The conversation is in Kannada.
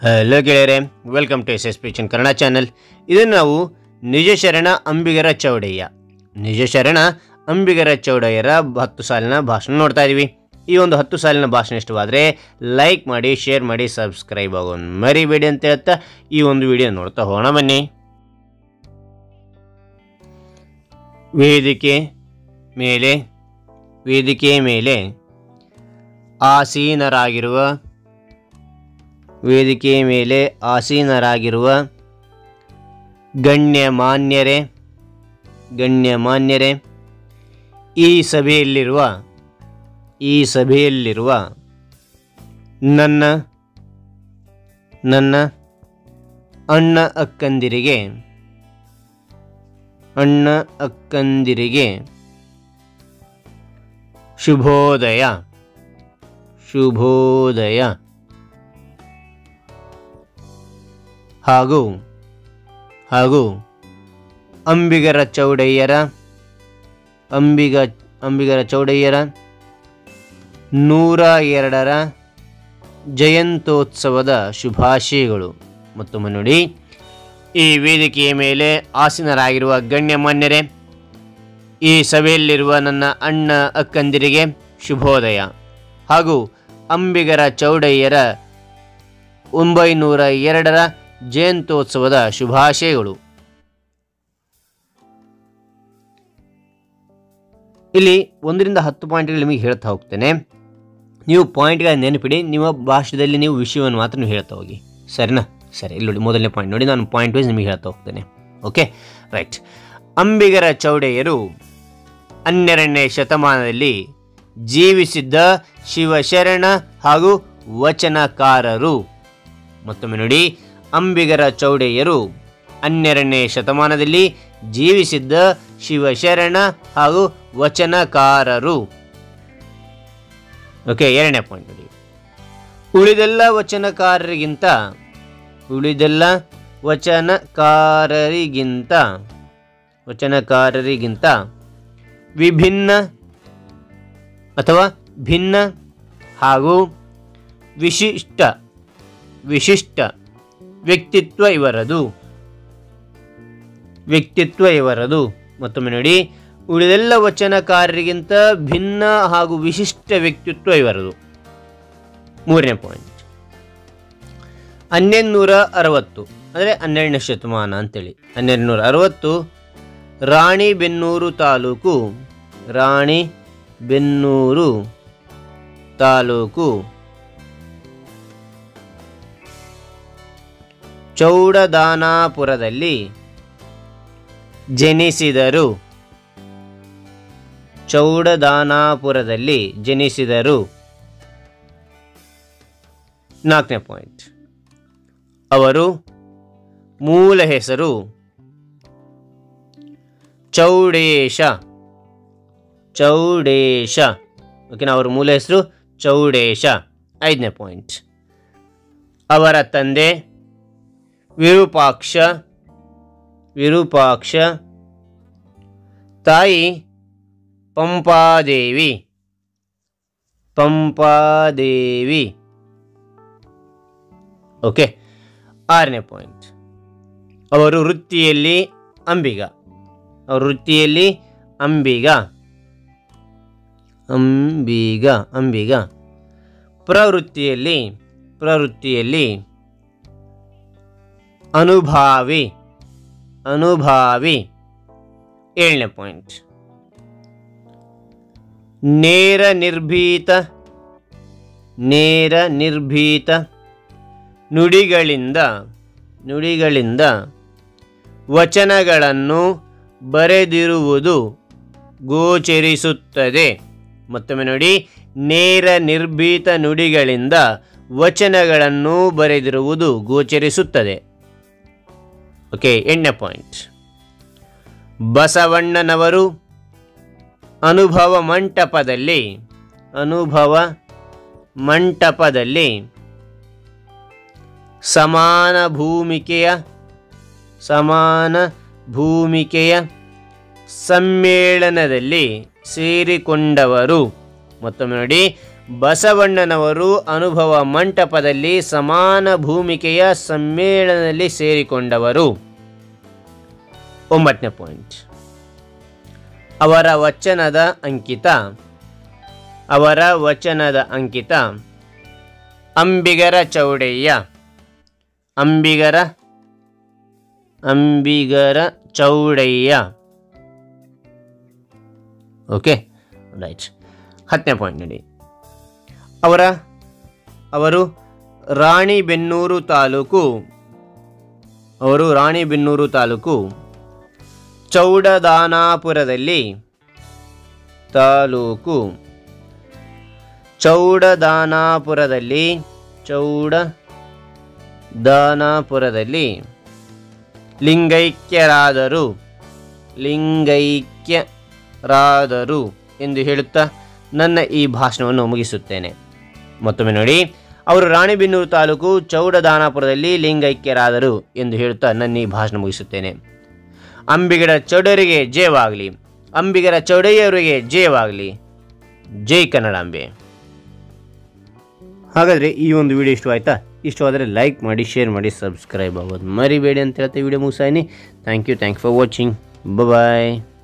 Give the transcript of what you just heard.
ಹಲೋ ಗೆಳೆಯರೆ welcome to S S P ಚನ್ ಕನ್ನಡ ಚಾನಲ್ ಇದನ್ನು ನಾವು ನಿಜ ಶರಣ ಅಂಬಿಗರ ಚೌಡಯ್ಯ ನಿಜ ಶರಣ ಅಂಬಿಗರ ಚೌಡಯ್ಯರ ಹತ್ತು ಸಾಲಿನ ಭಾಷಣ ನೋಡ್ತಾ ಇದ್ದೀವಿ ಈ ಒಂದು ಹತ್ತು ಸಾಲಿನ ಭಾಷಣ ಇಷ್ಟವಾದರೆ ಲೈಕ್ ಮಾಡಿ ಶೇರ್ ಮಾಡಿ ಸಬ್ಸ್ಕ್ರೈಬ್ ಆಗೋದು ಮರಿಬೇಡಿ ಅಂತ ಹೇಳ್ತಾ ಈ ಒಂದು ವಿಡಿಯೋ ನೋಡ್ತಾ ಹೋಗೋಣ ಬನ್ನಿ ವೇದಿಕೆ ಮೇಲೆ ವೇದಿಕೆ ಮೇಲೆ ಆಸೀನರಾಗಿರುವ ವೇದಿಕೆ ಮೇಲೆ ಆಸೀನರಾಗಿರುವ ಗಣ್ಯಮಾನ್ಯರೇ ಗಣ್ಯಮಾನ್ಯರೇ ಈ ಸಭೆಯಲ್ಲಿರುವ ಈ ಸಭೆಯಲ್ಲಿರುವ ನನ್ನ ನನ್ನ ಅಣ್ಣ ಅಕ್ಕಂದಿರಿಗೆ ಅಣ್ಣ ಅಕ್ಕಂದಿರಿಗೆ ಶುಭೋದಯ ಶುಭೋದಯ ಹಾಗೂ ಹಾಗೂ ಅಂಬಿಗರ ಚೌಡಯ್ಯರ ಅಂಬಿಗ ಅಂಬಿಗರ ಚೌಡಯ್ಯರ ನೂರ ಎರಡರ ಜಯಂತ್ಯೋತ್ಸವದ ಶುಭಾಶಯಗಳು ಮತ್ತೊಮ್ಮೆ ನೋಡಿ ಈ ವೇದಿಕೆಯ ಮೇಲೆ ಆಸೀನರಾಗಿರುವ ಗಣ್ಯಮಾನ್ಯರೇ ಈ ಸಭೆಯಲ್ಲಿರುವ ನನ್ನ ಅಣ್ಣ ಅಕ್ಕಂದಿರಿಗೆ ಶುಭೋದಯ ಹಾಗೂ ಅಂಬಿಗರ ಚೌಡಯ್ಯರ ಒಂಬೈನೂರ ಎರಡರ ಜಯಂತ್ಯೋತ್ಸವದ ಶುಭಾಶಯಗಳು ಇಲ್ಲಿ ಒಂದರಿಂದ ಹತ್ತು ಪಾಯಿಂಟ್ಗಳು ನಿಮಗೆ ಹೇಳ್ತಾ ಹೋಗ್ತೇನೆ ನೀವು ಪಾಯಿಂಟ್ಗಳ ನೆನಪಿಡಿ ನಿಮ್ಮ ಭಾಷೆಯಲ್ಲಿ ನೀವು ವಿಷಯವನ್ನು ಮಾತ್ರ ನೀವು ಹೇಳ್ತಾ ಹೋಗಿ ಸರಿನಾ ಸರಿ ಇಲ್ಲಿ ನೋಡಿ ಮೊದಲನೇ ಪಾಯಿಂಟ್ ನೋಡಿ ನಾನು ಪಾಯಿಂಟ್ ವೈಸ್ ನಿಮಗೆ ಹೇಳ್ತಾ ಹೋಗ್ತೇನೆ ಓಕೆ ರೈಟ್ ಅಂಬಿಗರ ಚೌಡೆಯರು ಹನ್ನೆರಡನೇ ಶತಮಾನದಲ್ಲಿ ಜೀವಿಸಿದ್ದ ಶಿವಶರಣ ಹಾಗೂ ವಚನಕಾರರು ಮತ್ತೊಮ್ಮೆ ನೋಡಿ ಅಂಬಿಗರ ಚೌಡೆಯರು ಹನ್ನೆರಡನೇ ಶತಮಾನದಲ್ಲಿ ಜೀವಿಸಿದ್ದ ಶಿವಶರಣ ಹಾಗೂ ವಚನಕಾರರು ಓಕೆ ಎರಡನೇ ಪಾಯಿಂಟ್ ನೋಡಿ ಉಳಿದೆಲ್ಲ ವಚನಕಾರರಿಗಿಂತ ಉಳಿದೆಲ್ಲ ವಚನಕಾರರಿಗಿಂತ ವಚನಕಾರರಿಗಿಂತ ವಿಭಿನ್ನ ಅಥವಾ ಭಿನ್ನ ಹಾಗೂ ವಿಶಿಷ್ಟ ವಿಶಿಷ್ಟ ವ್ಯಕ್ತಿತ್ವ ಇವರದು ವ್ಯಕ್ತಿತ್ವ ಇವರದು ಮತ್ತೊಮ್ಮೆ ನೋಡಿ ಉಳಿದೆಲ್ಲ ವಚನಕಾರರಿಗಿಂತ ಭಿನ್ನ ಹಾಗೂ ವಿಶಿಷ್ಟ ವ್ಯಕ್ತಿತ್ವ ಇವರದು ಮೂರನೇ ಪಾಯಿಂಟ್ ಹನ್ನೆರಡು ನೂರ ಅರವತ್ತು ಅಂದರೆ ಹನ್ನೆರಡನೇ ಶತಮಾನ ಅಂತೇಳಿ ಹನ್ನೆರಡು ನೂರ ಅರವತ್ತು ರಾಣಿಬೆನ್ನೂರು ತಾಲೂಕು ರಾಣಿ ಬೆನ್ನೂರು ತಾಲೂಕು ಚೌಡದಾನಾಪುರದಲ್ಲಿ ಜನಿಸಿದರು ಚೌಡದಾನಾಪುರದಲ್ಲಿ ಜನಿಸಿದರು ನಾಲ್ಕನೇ ಪಾಯಿಂಟ್ ಅವರು ಮೂಲ ಹೆಸರು ಚೌಡೇಶ ಚೌಡೇಶ ಓಕೆನಾ ಅವರ ಮೂಲ ಹೆಸರು ಚೌಡೇಶ ಐದನೇ ಪಾಯಿಂಟ್ ಅವರ ತಂದೆ ವಿರೂಪಾಕ್ಷ ವಿರೂಪಾಕ್ಷ ತಾಯಿ ಪಂಪಾದೇವಿ ಪಂಪಾದೇವಿ ಓಕೆ ಆರನೇ ಪಾಯಿಂಟ್ ಅವರು ವೃತ್ತಿಯಲ್ಲಿ ಅಂಬಿಗ ಅವರು ವೃತ್ತಿಯಲ್ಲಿ ಅಂಬಿಗ ಅಂಬಿಗ ಅಂಬಿಗ ಪ್ರವೃತ್ತಿಯಲ್ಲಿ ಪ್ರವೃತ್ತಿಯಲ್ಲಿ ಅನುಭಾವಿ ಅನುಭಾವಿ ಏಳನೇ ಪಾಯಿಂಟ್ ನೇರ ನಿರ್ಭೀತ ನೇರ ನಿರ್ಭೀತ ನುಡಿಗಳಿಂದ ನುಡಿಗಳಿಂದ ವಚನಗಳನ್ನು ಬರೆದಿರುವುದು ಗೋಚರಿಸುತ್ತದೆ ಮತ್ತೊಮ್ಮೆ ನೋಡಿ ನೇರ ನಿರ್ಭೀತ ನುಡಿಗಳಿಂದ ವಚನಗಳನ್ನು ಬರೆದಿರುವುದು ಗೋಚರಿಸುತ್ತದೆ ಓಕೆ ಎಂಟನೇ ಪಾಯಿಂಟ್ ಬಸವಣ್ಣನವರು ಅನುಭವ ಮಂಟಪದಲ್ಲಿ ಅನುಭವ ಮಂಟಪದಲ್ಲಿ ಸಮಾನ ಭೂಮಿಕೆಯ ಸಮಾನ ಭೂಮಿಕೆಯ ಸಮ್ಮೇಳನದಲ್ಲಿ ಸೇರಿಕೊಂಡವರು ಮತ್ತೊಮ್ಮೆ ನೋಡಿ ಬಸವಣ್ಣನವರು ಅನುಭವ ಮಂಟಪದಲ್ಲಿ ಸಮಾನ ಭೂಮಿಕೆಯ ಸಮ್ಮೇಳನದಲ್ಲಿ ಸೇರಿಕೊಂಡವರು ಒಂಬತ್ತನೇ ಪಾಯಿಂಟ್ ಅವರ ವಚನದ ಅಂಕಿತ ಅವರ ವಚನದ ಅಂಕಿತ ಅಂಬಿಗರ ಚೌಡಯ್ಯ ಅಂಬಿಗರ ಅಂಬಿಗರ ಚೌಡಯ್ಯ ಓಕೆ ರೈಟ್ ಹತ್ತನೇ ಪಾಯಿಂಟ್ ನೋಡಿ ಅವರ ಅವರು ರಾಣಿಬೆನ್ನೂರು ತಾಲೂಕು ಅವರು ರಾಣಿಬೆನ್ನೂರು ತಾಲೂಕು ಚೌಡದಾನಾಪುರದಲ್ಲಿ ತಾಲೂಕು ಚೌಡದಾನಾಪುರದಲ್ಲಿ ಚೌಡ ದಾನಾಪುರದಲ್ಲಿ ಲಿಂಗೈಕ್ಯರಾದರು ಲಿಂಗೈಕ್ಯರಾದರು ಎಂದು ಹೇಳುತ್ತಾ ನನ್ನ ಈ ಭಾಷಣವನ್ನು ಮುಗಿಸುತ್ತೇನೆ ಮತ್ತೊಮ್ಮೆ ನೋಡಿ ಅವರು ರಾಣಿಬೆನ್ನೂರು ತಾಲೂಕು ಚೌಡದಾನಾಪುರದಲ್ಲಿ ಲಿಂಗೈಕ್ಯರಾದರು ಎಂದು ಹೇಳುತ್ತಾ ನನ್ನ ಈ ಭಾಷಣ ಮುಗಿಸುತ್ತೇನೆ ಅಂಬಿಗರ ಚೌಡರಿಗೆ ಜಯವಾಗಲಿ ಅಂಬಿಗರ ಚೌಡಯ್ಯವರಿಗೆ ಜಯವಾಗಲಿ ಜೈ ಕನ್ನಡಾಂಬೆ ಹಾಗಾದರೆ ಈ ಒಂದು ವಿಡಿಯೋ ಇಷ್ಟವಾಯ್ತಾ ಇಷ್ಟವಾದರೆ ಲೈಕ್ ಮಾಡಿ ಶೇರ್ ಮಾಡಿ ಸಬ್ಸ್ಕ್ರೈಬ್ ಆಗೋದು ಮರಿಬೇಡಿ ಅಂತ ಹೇಳ್ತಾ ವಿಡಿಯೋ ಮುಗಿಸಾಯಿನಿ thank you thank for watching bye